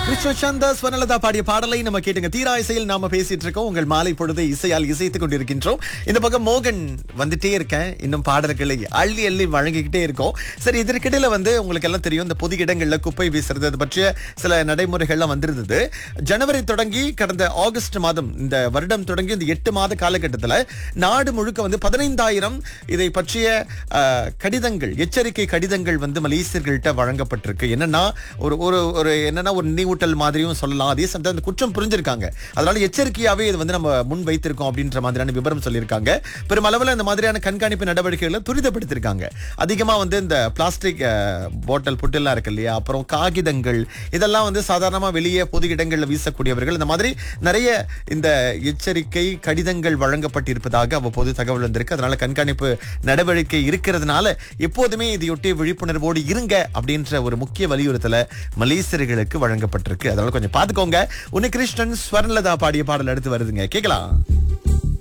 கிறிஸ்துவ சந்தா ஸ்வர்ணலதா பாடிய பாடலை நம்ம கேட்டுங்க தீரா இசையில் நாம பேசிட்டு இருக்கோம் உங்கள் மாலை பொழுதை இசையால் இசைத்துக் கொண்டிருக்கின்றோம் இந்த பக்கம் மோகன் வந்துட்டே இருக்கேன் இன்னும் பாடல்களை அள்ளி அள்ளி வழங்கிக்கிட்டே இருக்கோம் சரி இதற்கிடையில வந்து உங்களுக்கு எல்லாம் தெரியும் இந்த பொது இடங்கள்ல குப்பை வீசுறது அது பற்றிய சில நடைமுறைகள்லாம் வந்திருந்தது ஜனவரி தொடங்கி கடந்த ஆகஸ்ட் மாதம் இந்த வருடம் தொடங்கி இந்த எட்டு மாத காலகட்டத்துல நாடு முழுக்க வந்து பதினைந்தாயிரம் இதை பற்றிய அஹ், கடிதங்கள் எச்சரிக்கை கடிதங்கள் வந்து மலேசியர்கள்ட்ட வழங்கப்பட்டிருக்கு என்னன்னா ஒரு ஒரு ஒரு என்னன்னா ஒரு நினைவூட்டல் மாதிரியும் சொல்லலாம் அதே சமயத்தில் அந்த குற்றம் புரிஞ்சிருக்காங்க அதனால எச்சரிக்கையாவே இது வந்து நம்ம முன் வைத்திருக்கோம் அப்படின்ற மாதிரியான விவரம் சொல்லியிருக்காங்க பெருமளவில் இந்த மாதிரியான கண்காணிப்பு நடவடிக்கைகளை துரிதப்படுத்திருக்காங்க அதிகமா வந்து இந்த பிளாஸ்டிக் பாட்டில் புட்டெல்லாம் இருக்கு இல்லையா அப்புறம் காகிதங்கள் இதெல்லாம் வந்து சாதாரணமா வெளியே பொது இடங்கள்ல வீசக்கூடியவர்கள் இந்த மாதிரி நிறைய இந்த எச்சரிக்கை கடிதங்கள் வழங்கப்பட்டிருப்பதாக அவ்வப்போது தகவல் வந்திருக்கு அதனால கண்காணிப்பு நடவடிக்கை இருக்கிறதுனால எப்போதுமே இதையொட்டி விழிப்புணர்வோடு இருங்க அப்படின்ற ஒரு முக்கிய வலியுறுத்தல மலேசியர்களுக்கு வழங்கப்பட்டிருக்கு அதனால கொஞ்சம் பாத்துக்கோங்க உன்னை கிருஷ்ணன் ஸ்வர்ணலதா பாடிய பாடல் அடுத்து வருதுங்க கேட்கலாம்